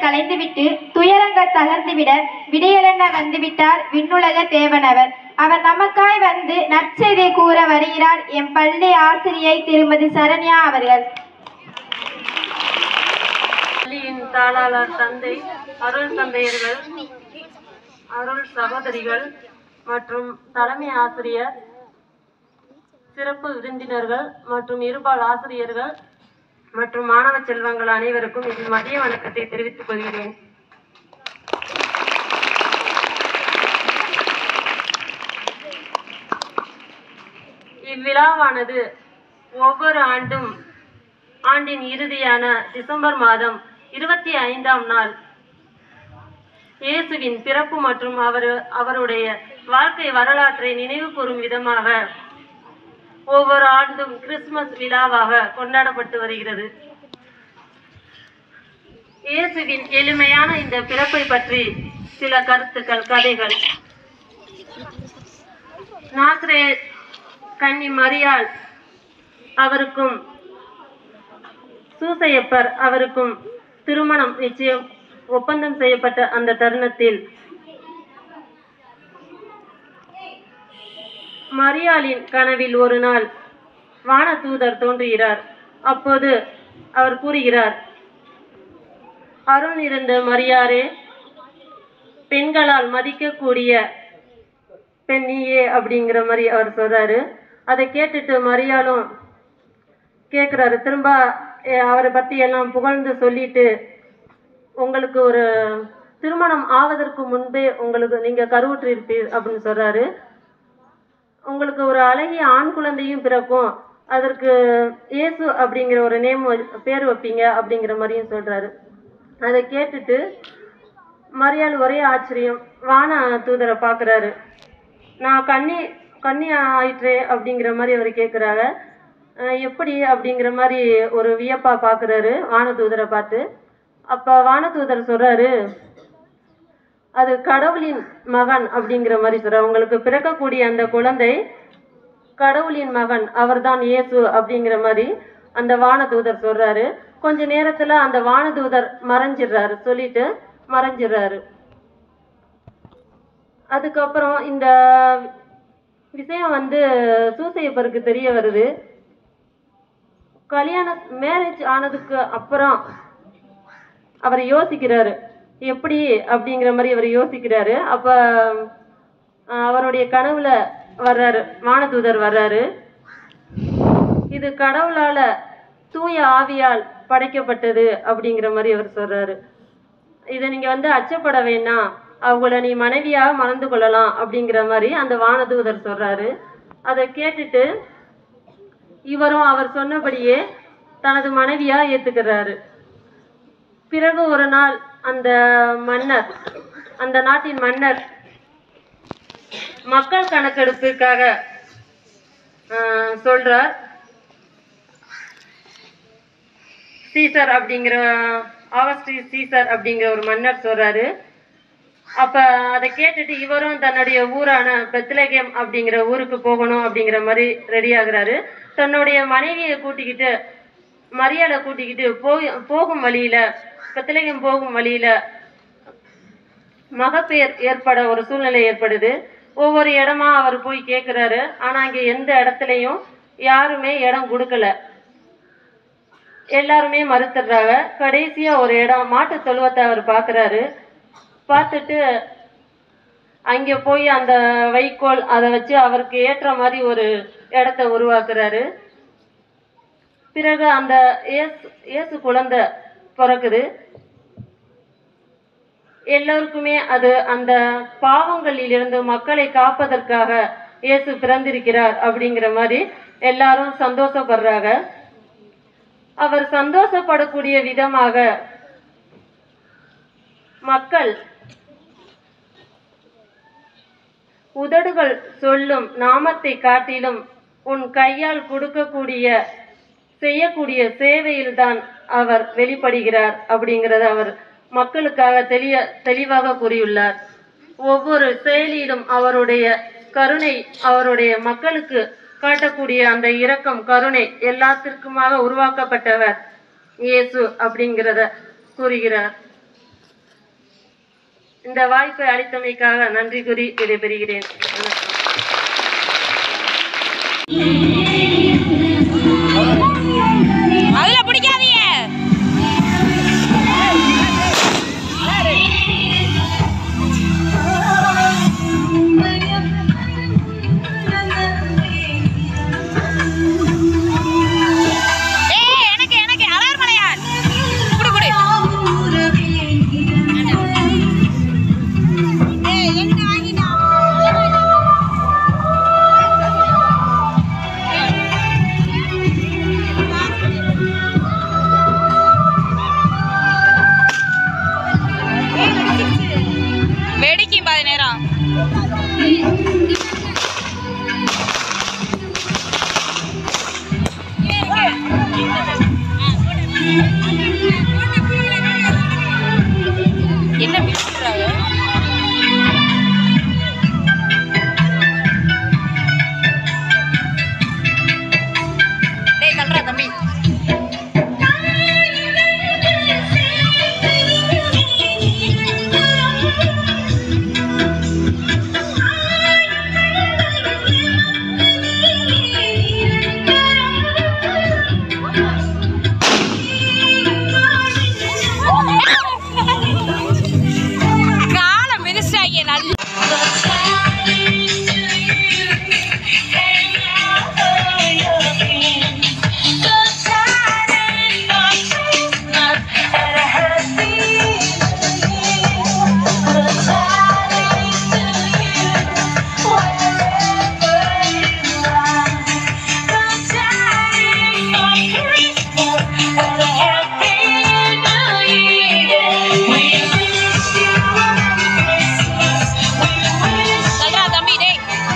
கலைந்துவிட்டு துயரங்கள் தகர்ந்துவிட விடியலென வந்துவிட்டார் விண்ணுலக தேவனவர் அவர் நமக்காய் வந்து நற்செய்தி கூற வருகிறார் எம் பள்ளி ஆசிரியை திருமதி சரண்யா அவர்கள் பள்ளியின் தாளாளர் தந்தை அருள் தந்தையர்கள் அருள் சகோதரிகள் மற்றும் தலைமை ஆசிரியர் சிறப்பு விருந்தினர்கள் மற்றும் இருபால் ஆசிரியர்கள் மற்றும் மாணவ செல்வங்கள் அனைவருக்கும் இதில் மதிய வணக்கத்தை தெரிவித்துக் கொள்கிறேன் இவ்விழாவானது ஒவ்வொரு ஆண்டும் ஆண்டின் இறுதியான டிசம்பர் மாதம் இருபத்தி ஐந்தாம் நாள் இயேசுவின் பிறப்பு மற்றும் அவர் அவருடைய வாழ்க்கை வரலாற்றை நினைவு கூறும் விதமாக ஒவ்வொரு ஆண்டும் கிறிஸ்துமஸ் விழாவாக கொண்டாடப்பட்டு வருகிறது இயேசுவின் எளிமையான இந்த பிறப்பை பற்றி சில கருத்துக்கள் கதைகள் நாசரே கன்னி மரியாள் அவருக்கும் சூசையப்பர் அவருக்கும் திருமணம் நிச்சயம் ஒப்பந்தம் செய்யப்பட்ட அந்த தருணத்தில் மரியாளின் கனவில் ஒரு நாள் வானதூதர் தோன்றுகிறார் அப்போது அவர் கூறுகிறார் அருள் இருந்த மரியாரே பெண்களால் மதிக்கக்கூடிய பெண் நீயே அப்படிங்கிற மாதிரி அவர் சொல்றாரு அதை கேட்டுட்டு மரியாளும் கேட்குறாரு திரும்ப எ- அவரை பத்தி எல்லாம் புகழ்ந்து சொல்லிட்டு உங்களுக்கு ஒரு திருமணம் ஆவதற்கு முன்பே உங்களுக்கு நீங்க கருவுற்றிருப்பீர் அப்படின்னு சொல்றாரு உங்களுக்கு ஒரு அழகிய ஆண் குழந்தையும் பிறக்கும் அதற்கு இயேசு அப்படிங்கிற ஒரு நேம் பேர் வைப்பீங்க அப்படிங்கிற மாதிரியும் சொல்றாரு அதை கேட்டுட்டு மரியாள் ஒரே ஆச்சரியம் வான தூதரை பார்க்குறாரு நான் கன்னி கன்னி ஆயிற்றே அப்படிங்கிற மாதிரி அவர் கேட்குறாங்க எப்படி அப்படிங்கிற மாதிரி ஒரு வியப்பா பார்க்குறாரு வானதூதரை பார்த்து அப்போ வானதூதர் சொல்றாரு அது கடவுளின் மகன் அப்படிங்கிற மாதிரி சொல்றாரு உங்களுக்கு பிறக்கக்கூடிய அந்த குழந்தை கடவுளின் மகன் அவர்தான் இயேசு அப்படிங்கிற மாதிரி அந்த வானதூதர் சொல்றாரு கொஞ்ச நேரத்துல அந்த வானதூதர் மறைஞ்சிடுறாரு சொல்லிட்டு மறைஞ்சிடுறாரு அதுக்கப்புறம் இந்த விஷயம் வந்து சூசையப்பருக்கு தெரிய வருது கல்யாணம் மேரேஜ் ஆனதுக்கு அப்புறம் அவர் யோசிக்கிறாரு எப்படி அப்படிங்கிற மாதிரி அவர் யோசிக்கிறாரு அப்ப அஹ், அவருடைய கனவுல வர்றாரு வானதூதர் வர்றாரு இது கடவுளால தூய ஆவியால் படைக்கப்பட்டது அப்படிங்கிற மாதிரி அவர் சொல்றாரு இதை நீங்க வந்து அச்சப்பட வேண்டாம் அவங்கள நீ மனைவியா மணந்து கொள்ளலாம் அப்படிங்கிற மாதிரி அந்த வானதூதர் சொல்றாரு அதை கேட்டுட்டு இவரும் அவர் சொன்னபடியே தனது மனைவியா ஏத்துக்கிறாரு பிறகு ஒரு நாள் அந்த மன்னர் அந்த நாட்டின் மன்னர் மக்கள் கணக்கெடுப்பிற்காக ஆஹ், சொல்றார் சீசர் அப்படிங்கிற ஆகஸ்டி சீசர் அப்படிங்கிற ஒரு மன்னர் சொல்றாரு அப்ப அதை கேட்டுட்டு இவரும் தன்னுடைய ஊரான பெத்லகேம் அப்படிங்கிற ஊருக்கு போகணும் அப்படிங்கிற மாதிரி ரெடி ஆகுறாரு தன்னுடைய மனைவியை கூட்டிக்கிட்டு மரியாதை கூட்டிக்கிட்டு போய் போகும் வழியில பெத்லகேம் போகும் வழியில மகப்பேர் ஏற்பட ஒரு சூழ்நிலை ஏற்படுது ஒவ்வொரு இடமா அவர் போய் கேட்குறாரு ஆனா இங்க எந்த இடத்துலயும் யாருமே இடம் கொடுக்கல எல்லாருமே மறுத்துடுறாங்க கடைசியா ஒரு இடம் மாட்டு தொழுவத்தை அவர் பார்க்கறாரு பார்த்துட்டு அங்க போய் அந்த வைக்கோல் அதை வச்சு அவருக்கு ஏற்ற மாதிரி ஒரு இடத்த உருவாக்குறாரு பிறகு அந்த இயேசு இயேசு குழந்தை பிறக்குது எல்லோருக்குமே அது அந்த பாவங்களிலிருந்து மக்களை காப்பதற்காக இயேசு பிறந்திருக்கிறார் அப்படிங்கிற மாதிரி எல்லாரும் சந்தோஷப்படுறாங்க அவர் சந்தோஷப்படக்கூடிய விதமாக மக்கள் உதடுகள் சொல்லும் நாமத்தை காட்டிலும் உன் கையால் கொடுக்கக்கூடிய செய்யக்கூடிய சேவையில்தான் அவர் வெளிப்படுகிறார் அப்படிங்கறத அவர் மக்களுக்காக தெளிய தெளிவாக கூறியுள்ளார் ஒவ்வொரு செயலிலும் அவருடைய கருணை அவருடைய மக்களுக்கு காட்டக்கூடிய அந்த இரக்கம் கருணை எல்லாத்திற்குமாக உருவாக்கப்பட்டவர் இயேசு அப்படிங்கிறத கூறுகிறார் இந்த வாய்ப்பை அளித்தமைக்காக நன்றி கூறி விடைபெறுகிறேன் வணக்கம் அதுல பிடிக்காதீங்க ஏய், எனக்கு எனக்கு அலார் மலையான் குடு குடு ஏய், எங்க வாங்கினா வெடிக்கும் பாதி நேரம் என்ன பிடிக்கிறாங்க டேய் கல்றா தம்பி காலை மிதிச்சாங்க நல்லா சொல்றா தம்பி டேய்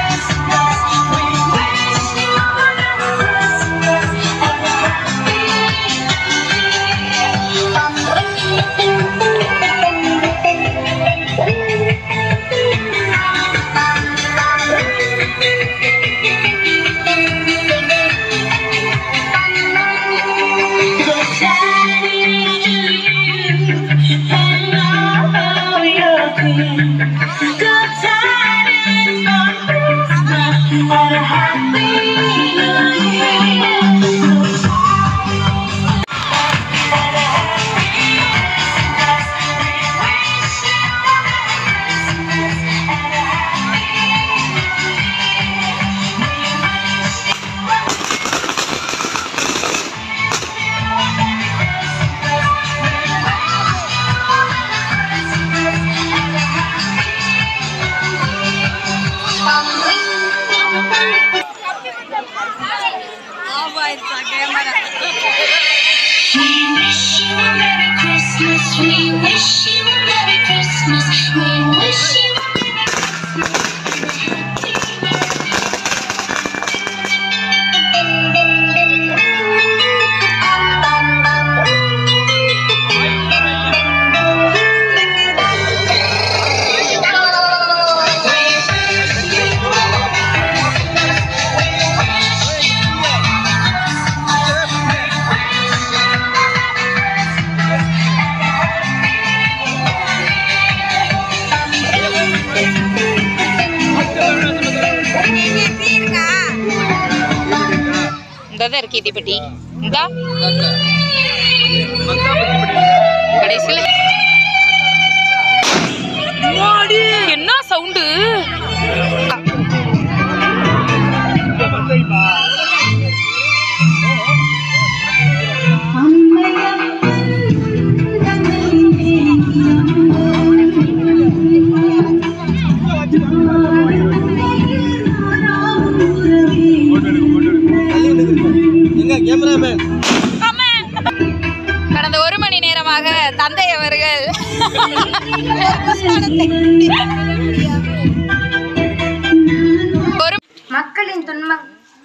We wish you a Merry Christmas. We wish you a Merry Christmas. We wish you a Merry இந்த தான் இருக்கு தீப்பெட்டி இந்தா கடைசியில என்ன சவுண்டு கடந்த ஒரு மணி நேரமாக தந்தை அவர்கள் ஒரு மக்களின் துன்பம்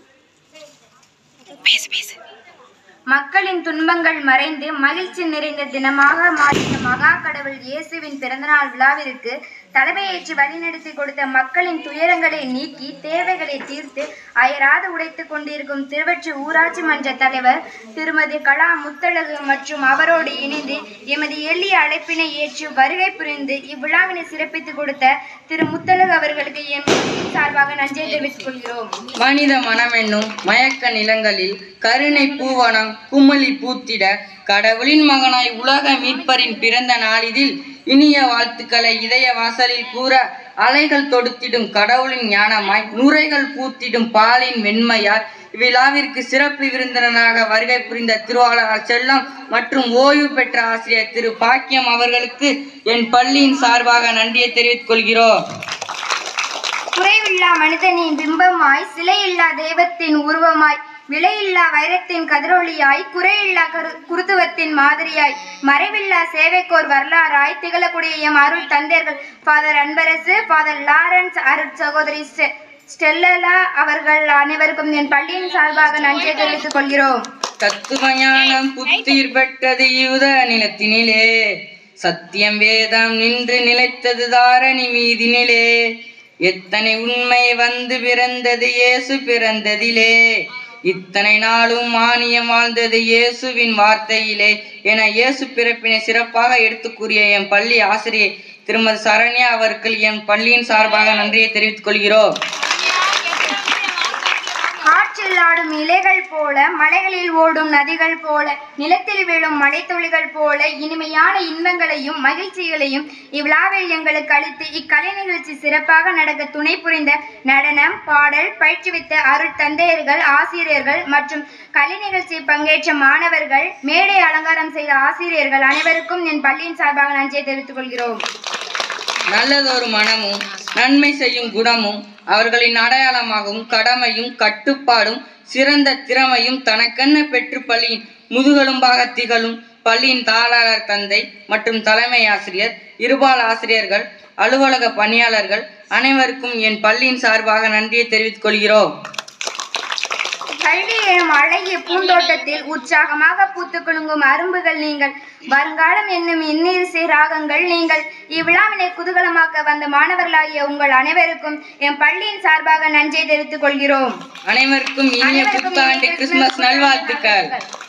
பேசு பேசு மக்களின் துன்பங்கள் மறைந்து மகிழ்ச்சி நிறைந்த தினமாக மாறிய மகா கடவுள் இயேசுவின் பிறந்தநாள் விழாவிற்கு தலைமையேற்று வழிநடத்தி கொடுத்த மக்களின் துயரங்களை நீக்கி தேவைகளை தீர்த்து அயராது உடைத்துக் கொண்டிருக்கும் திருவற்றி ஊராட்சி மன்ற தலைவர் திருமதி கலா முத்தழகு மற்றும் அவரோடு இணைந்து எமது எளிய அழைப்பினை ஏற்று வருகை புரிந்து இவ்விழாவினை சிறப்பித்துக் கொடுத்த திரு முத்தழகு அவர்களுக்கு எம் சார்பாக நன்றியை தெரிவித்துக் கொள்கிறோம் மனித மனமென்னும் மயக்க நிலங்களில் கருணை பூவனம் குமளி பூத்திட கடவுளின் மகனாய் உலக மீட்பரின் பிறந்த நாளிதில் இனிய வாழ்த்துக்களை இதய வாசலில் கூற அலைகள் தொடுத்திடும் கடவுளின் ஞானமாய் நுரைகள் பூத்திடும் பாலின் வெண்மையால் இவ்விழாவிற்கு சிறப்பு விருந்தினராக வருகை புரிந்த திருவாளர் செல்லம் மற்றும் ஓய்வு பெற்ற ஆசிரியர் திரு பாக்கியம் அவர்களுக்கு என் பள்ளியின் சார்பாக நன்றியை தெரிவித்துக் கொள்கிறோம் குறைவில்லா மனிதனின் பிம்பமாய் சிலையில்லா தெய்வத்தின் உருவமாய் விலையில்லா வைரத்தின் கதிரொளியாய் குறையில்லா கரு குருத்துவத்தின் மாதிரியாய் மறைவில்லா சேவைக்கோர் வரலாறாய் திகழக்கூடிய எம் அருள் தந்தையர்கள் ஃபாதர் அன்பரசு ஃபாதர் லாரன்ஸ் அருட் சகோதரி ஸ்டெ- ஸ்டெல்லா அவர்கள் அனைவருக்கும் என் பள்ளியின் சார்பாக நன்றியை தெரிவித்துக் கொள்கிறோம் தத்துவஞானம் புத்தீர் பெற்றது யூத நிலத்தினிலே சத்தியம் வேதம் நின்று நிலைத்தது தாரணி மீதினிலே எத்தனை உண்மை வந்து பிறந்தது இயேசு பிறந்ததிலே இத்தனை நாளும் மானியம் வாழ்ந்தது இயேசுவின் வார்த்தையிலே என இயேசு பிறப்பினை சிறப்பாக எடுத்து கூறிய என் பள்ளி ஆசிரியை திருமதி சரண்யா அவர்கள் என் பள்ளியின் சார்பாக நன்றியை தெரிவித்துக் கொள்கிறோம் காற்றில் ஆடும் இலைகள் போல மலைகளில் ஓடும் நதிகள் போல நிலத்தில் விழும் மழைத்துளிகள் போல இனிமையான இன்பங்களையும் மகிழ்ச்சிகளையும் இவ்விழாவில் எங்களுக்கு அளித்து இக்கலை நிகழ்ச்சி சிறப்பாக நடக்க துணை புரிந்த நடனம் பாடல் பயிற்றுவித்த அருள் தந்தையர்கள் ஆசிரியர்கள் மற்றும் கலை நிகழ்ச்சியில் பங்கேற்ற மாணவர்கள் மேடை அலங்காரம் செய்த ஆசிரியர்கள் அனைவருக்கும் என் பள்ளியின் சார்பாக நன்றியை தெரிவித்துக் கொள்கிறோம் நல்லதொரு மனமும் நன்மை செய்யும் குணமும் அவர்களின் அடையாளமாகவும் கடமையும் கட்டுப்பாடும் சிறந்த திறமையும் தனக்கென்ன பெற்று பள்ளியின் முதுகெலும்பாக திகழும் பள்ளியின் தாளாளர் தந்தை மற்றும் தலைமை ஆசிரியர் இருபால் ஆசிரியர்கள் அலுவலக பணியாளர்கள் அனைவருக்கும் என் பள்ளியின் சார்பாக நன்றியை தெரிவித்துக் கொள்கிறோம் கல்வி எனும் அழகிய பூந்தோட்டத்தில் உற்சாகமாக பூத்து குலுங்கும் அரும்புகள் நீங்கள் வருங்காலம் என்னும் இன்னிசை ராகங்கள் நீங்கள் இவ்விழாவினை குதூகலமாக்க வந்த மாணவர்களாகிய உங்கள் அனைவருக்கும் என் பள்ளியின் சார்பாக நன்றியை தெரிவித்துக் கொள்கிறோம் அனைவருக்கும் இனிய அனைவருக்கும் புத்தாண்டு இனிய கிறிஸ்துமஸ் கிறிஸ்துமஸ் நல்வாழ்த்துக்கள் நல்வாழ்த்துக்கள்.